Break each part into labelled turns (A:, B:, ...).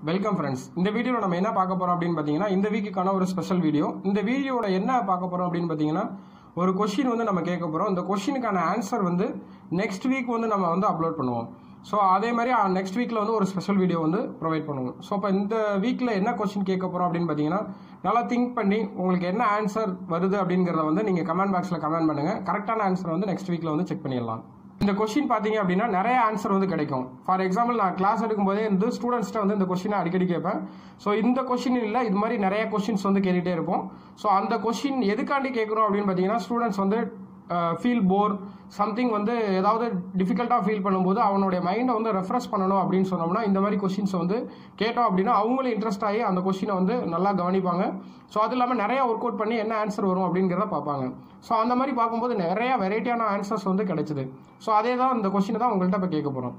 A: welcome friends இந்த வீடியோவில் நம்ம என்ன பார்க்க போறோம் அப்படின்னு பார்த்தீங்கன்னா இந்த வீக்குக்கான ஒரு ஸ்பெஷல் வீடியோ இந்த வீடியோட என்ன பார்க்க போறோம் அப்படின்னு பார்த்தீங்கன்னா ஒரு கொஷின் வந்து நம்ம கேட்க போறோம் இந்த கொஷினுக்கான ஆன்சர் வந்து நெக்ஸ்ட் வீக் வந்து நம்ம வந்து அப்லோட் பண்ணுவோம் ஸோ அதே மாதிரி நெக்ஸ்ட் வீக்கில் வந்து ஒரு ஸ்பெஷல் வீடியோ வந்து ப்ரொவைட் பண்ணுவோம் ஸோ இப்போ இந்த வீக்கில் என்ன கொஷின் கேட்க போகிறோம் அப்படின்னு பார்த்தீங்கன்னா நல்லா திங்க் பண்ணி உங்களுக்கு என்ன ஆன்சர் வருது அப்படிங்கிறத வந்து நீங்கள் கமெண்ட் பாக்ஸில் கமெண்ட் பண்ணுங்கள் கரெக்டான ஆன்சர் வந்து நெக்ஸ்ட் வீக்கில் வந்து செக் பண்ணிடலாம் இந்த கொஸ்டின் பார்த்தீங்க அப்படின்னா நிறைய ஆன்சர் வந்து கிடைக்கும் ஃபார் எக்ஸாம்பிள் நான் கிளாஸ் எடுக்கும்போதே வந்து ஸ்டூடெண்ட்ஸ்ட்ட வந்து இந்த கொஸ்டினை அடிக்கடி கேட்பேன் ஸோ இந்த கொஸ்டின் இல்லை இது மாதிரி நிறைய கொஸ்டின்ஸ் வந்து கேட்டுகிட்டே இருப்போம் ஸோ அந்த கொஸ்டின் எதுக்காண்டி கேட்குறோம் அப்படின்னு பார்த்தீங்கன்னா ஸ்டூடெண்ட்ஸ் வந்து ஃபீல் போர் சம்திங் வந்து ஏதாவது டிஃபிகல்ட்டாக ஃபீல் பண்ணும்போது அவனுடைய மைண்டை வந்து ரெஃப்ரெஷ் பண்ணணும் அப்படின்னு சொன்னோம்னா இந்த மாதிரி கொஸ்டின்ஸ் வந்து கேட்டோம் அப்படின்னா அவங்களும் இன்ட்ரெஸ்ட் ஆகி அந்த கொஸ்டினை வந்து நல்லா கவனிப்பாங்க ஸோ அது இல்லாமல் நிறைய ஒர்க் அவுட் பண்ணி என்ன ஆன்சர் வரும் அப்படிங்கிறத பார்ப்பாங்க ஸோ அந்த மாதிரி பார்க்கும்போது நிறைய வெரைட்டியான ஆன்சர்ஸ் வந்து கிடைச்சிது ஸோ அதே தான் இந்த கொஸ்டினை தான் உங்கள்கிட்ட இப்போ கேட்க போகிறோம்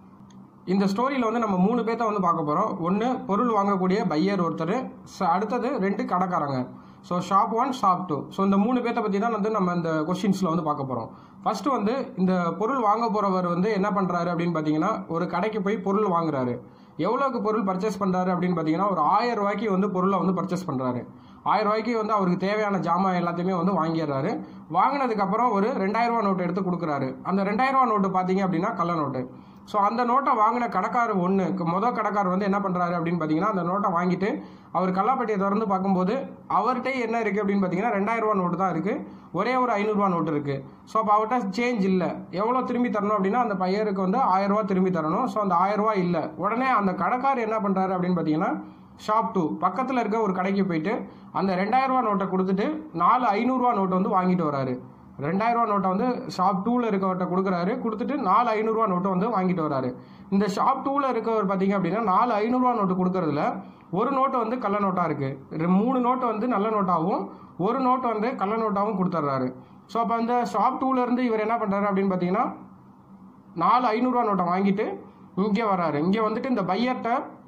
A: இந்த ஸ்டோரியில் வந்து நம்ம மூணு பேர்த்த வந்து பார்க்க போகிறோம் ஒன்று பொருள் வாங்கக்கூடிய பையர் ஒருத்தர் ச- அடுத்தது ரெண்டு கடைக்காரங்க so shop one shop two so இந்த மூணு பேர்த்த பற்றி தான் வந்து நம்ம இந்த கொஸ்டின்ஸில் வந்து பார்க்க போகிறோம் ஃபர்ஸ்ட் வந்து இந்த பொருள் வாங்க போகிறவர் வந்து என்ன பண்ணுறாரு அப்படின்னு பார்த்தீங்கன்னா ஒரு கடைக்கு போய் பொருள் வாங்குறாரு எவ்வளோக்கு பொருள் பர்ச்சேஸ் பண்ணுறாரு அப்படின்னு பார்த்தீங்கன்னா ஒரு ஆயிரம் ரூபாய்க்கு வந்து பொருளை வந்து பர்ச்சேஸ் பண்ணுறாரு ஆயிரம் ரூபாய்க்கு வந்து அவருக்கு தேவையான ஜாமான் எல்லாத்தையுமே வந்து வாங்கிடுறாரு வாங்கினதுக்கு அப்புறம் ஒரு ரெண்டாயிரம் ரூபா நோட்டு எடுத்து கொடுக்குறாரு அந்த ரெண்டாயிரம் ரூபா நோட்டு பார்த்தீங்க அப்படின்னா கள்ள நோட்டு ஸோ அந்த நோட்டை வாங்கின கடைக்காரர் ஒன்று மொதல் கடைக்காரர் வந்து என்ன பண்ணுறாரு அப்படின்னு பார்த்தீங்கன்னா அந்த நோட்டை வாங்கிட்டு அவர் கல்லாப்பட்டியை திறந்து பார்க்கும்போது அவர்கிட்ட என்ன இருக்குது அப்படின்னு பார்த்தீங்கன்னா ரெண்டாயிரம் ரூபா நோட்டு தான் இருக்குது ஒரே ஒரு ஐநூறுரூவா நோட்டு இருக்குது ஸோ அப்போ அவர்கிட்ட சேஞ்ச் இல்லை எவ்வளோ திரும்பி தரணும் அப்படின்னா அந்த பையருக்கு வந்து ஆயிரம் ரூபா திரும்பி தரணும் ஸோ அந்த ஆயிரம் ரூபா இல்லை உடனே அந்த கடைக்காரர் என்ன பண்ணுறாரு அப்படின்னு பார்த்தீங்கன்னா ஷாப் டூ பக்கத்தில் இருக்க ஒரு கடைக்கு போயிட்டு அந்த ரெண்டாயிரம் ரூபா நோட்டை கொடுத்துட்டு நாலு ஐநூறுரூவா நோட்டு வந்து வாங்கிட்டு வராரு ரெண்டாயிரம் ரூபா நோட்டை வந்து ஷாப் டூவில் இருக்கவர்கிட்ட கொடுக்குறாரு கொடுத்துட்டு நாலு ஐநூறுரூவா நோட்டை வந்து வாங்கிட்டு வராரு இந்த ஷாப் டூவில் இருக்கவர் பார்த்தீங்க அப்படின்னா நாலு ஐநூறுரூவா நோட்டு கொடுக்கறதுல ஒரு நோட்டு வந்து கள்ள நோட்டாக இருக்குது மூணு நோட்டு வந்து நல்ல நோட்டாகவும் ஒரு நோட்டு வந்து கள்ள நோட்டாகவும் கொடுத்துட்றாரு ஸோ அப்போ அந்த ஷாப் டூலேருந்து இவர் என்ன பண்ணுறாரு அப்படின்னு பார்த்தீங்கன்னா நாலு ஐநூறுரூவா நோட்டை வாங்கிட்டு இங்கே வராரு இங்கே வந்துட்டு இந்த பையர்கிட்ட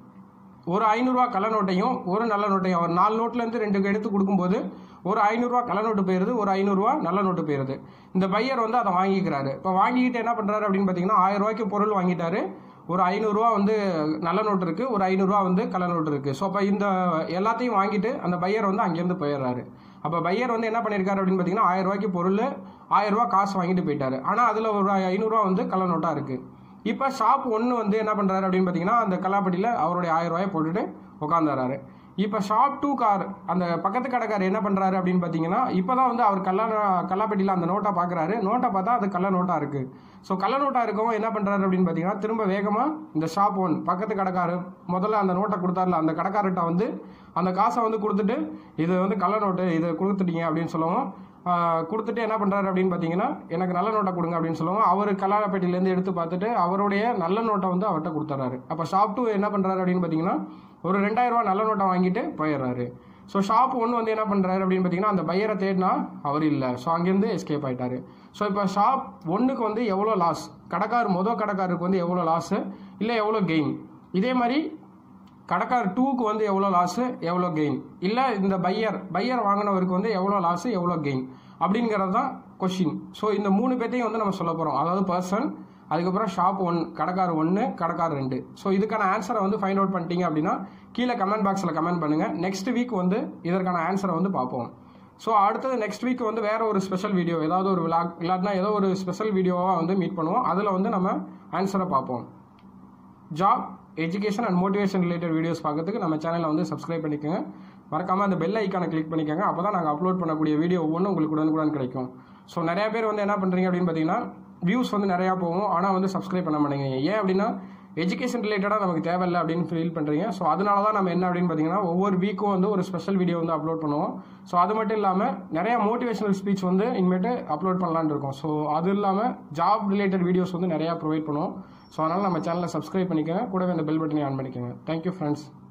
A: ஒரு ஐநூறுரூவா கள்ள நோட்டையும் ஒரு நல்ல நோட்டையும் அவர் நாலு நோட்லேருந்து ரெண்டு எடுத்து கொடுக்கும்போது ஒரு ஐநூறுரூவா கள்ள நோட்டு போயிருது ஒரு ஐநூறுரூவா நல்ல நோட்டு போயிருது இந்த பையர் வந்து அதை வாங்கிக்கிறாரு இப்போ வாங்கிக்கிட்டு என்ன பண்ணுறாரு அப்படின்னு பார்த்தீங்கன்னா ஆயிரம் ரூபாய்க்கு பொருள் வாங்கிட்டாரு ஒரு ஐநூறுரூவா வந்து நல்ல நோட்டு இருக்குது ஒரு ஐநூறுரூவா வந்து கள்ள நோட்டு இருக்குது ஸோ அப்போ இந்த எல்லாத்தையும் வாங்கிட்டு அந்த பையர் வந்து அங்கேருந்து போயிடுறாரு அப்போ பையர் வந்து என்ன பண்ணியிருக்காரு அப்படின்னு பார்த்தீங்கன்னா ஆயிரம் ரூபாய்க்கு பொருள் ஆயிரம் ரூபா காசு வாங்கிட்டு போயிட்டாரு ஆனால் அதில் ஒரு ஐநூறுரூவா வந்து கள்ள நோட்டாக இருக்குது இப்போ ஷாப் ஒன்று வந்து என்ன பண்ணுறாரு அப்படின்னு பார்த்தீங்கன்னா அந்த கல்லாப்பட்டியில் அவருடைய ஆயிரம் ரூபாயை போட்டுட்டு உட்காந்துறாரு இப்போ ஷாப் டூ கார் அந்த பக்கத்து கடைக்காரர் என்ன பண்ணுறாரு அப்படின்னு பார்த்தீங்கன்னா இப்போ தான் வந்து அவர் கல்லா கல்லாப்பட்டியில் அந்த நோட்டை பார்க்குறாரு நோட்டை பார்த்தா அது கள்ள நோட்டாக இருக்குது ஸோ கள்ள நோட்டாக இருக்கவும் என்ன பண்ணுறாரு அப்படின்னு பார்த்தீங்கன்னா திரும்ப வேகமாக இந்த ஷாப் ஒன் பக்கத்து கடைக்காரர் முதல்ல அந்த நோட்டை கொடுத்தாருல அந்த கடைக்காரர்கிட்ட வந்து அந்த காசை வந்து கொடுத்துட்டு இது வந்து கள்ள நோட்டு இதை கொடுத்துட்டீங்க அப்படின்னு சொல்லவும் ஆஹ் கொடுத்துட்டு என்ன பண்ணுறாரு அப்படின்னு பார்த்தீங்கன்னா எனக்கு நல்ல நோட்டை கொடுங்க அப்படின்னு சொல்லுவோம் அவர் கல்லாரப்பேட்டையிலேருந்து எடுத்து பார்த்துட்டு அவருடைய நல்ல நோட்டை வந்து அவர்கிட்ட கொடுத்துட்றாரு அப்போ ஷாப் டூ என்ன பண்ணுறாரு அப்படின்னு பார்த்தீங்கன்னா ஒரு ரெண்டாயிரம் ரூபாய் நல்ல நோட்டை வாங்கிட்டு போயிடுறாரு ஸோ ஷாப் ஒன்று வந்து என்ன பண்ணுறாரு அப்படின்னு பார்த்தீங்கன்னா அந்த பையரை தேடினா அவர் இல்லை ஸோ அங்கேருந்து எஸ்கேப் ஆயிட்டாரு ஸோ இப்போ ஷாப் ஒன்றுக்கு வந்து எவ்வளோ லாஸ் கடைக்கார் மொதல் கடைக்காரருக்கு வந்து எவ்வளோ லாஸு இல்லை எவ்வளோ கெயின் இதே மாதிரி கடைக்கார் டூக்கு வந்து எவ்வளோ லாஸு எவ்வளோ கெயின் இல்லை இந்த பையர் பையர் வாங்கினவருக்கு வந்து எவ்வளோ லாஸு எவ்வளோ கெயின் அப்படிங்கிறது தான் கொஷின் ஸோ இந்த மூணு பேர்த்தையும் வந்து நம்ம சொல்ல போகிறோம் அதாவது பர்சன் அதுக்கப்புறம் ஷாப் ஒன் கடைக்கார் ஒன்று கடைக்கார் ரெண்டு ஸோ இதுக்கான ஆன்சரை வந்து ஃபைண்ட் அவுட் பண்ணிட்டீங்க அப்படின்னா கீழே கமெண்ட் பாக்ஸில் கமெண்ட் பண்ணுங்கள் நெக்ஸ்ட் வீக் வந்து இதற்கான ஆன்சரை வந்து பார்ப்போம் ஸோ அடுத்தது நெக்ஸ்ட் வீக் வந்து வேற ஒரு ஸ்பெஷல் வீடியோ ஏதாவது ஒரு விழா இல்லாட்டினா ஏதோ ஒரு ஸ்பெஷல் வீடியோவாக வந்து மீட் பண்ணுவோம் அதில் வந்து நம்ம ஆன்சரை பார்ப்போம் job education and motivation related videos பார்க்கறதுக்கு நம்ம சேனலை வந்து சப்ஸ்கிரைப் பண்ணிக்கோங்க மறக்காமல் அந்த பெல் ஐக்கானை கிளிக் பண்ணிக்கோங்க அப்போ தான் நாங்கள் அப்லோட் பண்ணக்கூடிய வீடியோ ஒவ்வொன்றும் உங்களுக்கு உடனுக்குடன் கிடைக்கும் ஸோ நிறைய பேர் வந்து என்ன பண்ணுறீங்க அப்படின்னு பார்த்தீங்கன்னா வியூஸ் வந்து நிறையா போகும் ஆனால் வந்து சப்ஸ்கிரைப் பண்ண மாட்டேங்கிறீங்க ஏன் அப்படின்னா எஜுகேஷன் ரிலேட்டடாக நமக்கு தேவையில்லை அப்படின்னு ஃபீல் பண்ணுறீங்க ஸோ அதனால தான் நம்ம என்ன அப்படின்னு பார்த்தீங்கன்னா ஒவ்வொரு வீக்கும் வந்து ஒரு ஸ்பெஷல் வீடியோ வந்து அப்லோட் பண்ணுவோம் ஸோ அது மட்டும் இல்லாமல் நிறைய மோட்டிவேஷனல் ஸ்பீச் வந்து இனிமேட்டு அப்லோட் பண்ணலான்னு இருக்கோம் ஸோ அது இல்லாமல் ஜாப் ரிலேட்டட் வீடியோஸ் வந்து நிறையா ப்ரொவைட் பண்ணுவோம் ஸோ அதனால் நம்ம சேனலை சப்ஸ்கிரைப் பண்ணிக்கோங்க கூடவே அந்த பெல் பட்டனை ஆன் பண்ணிக்கோங்க தேங்க்யூ ஃப்ரெண்ட்ஸ்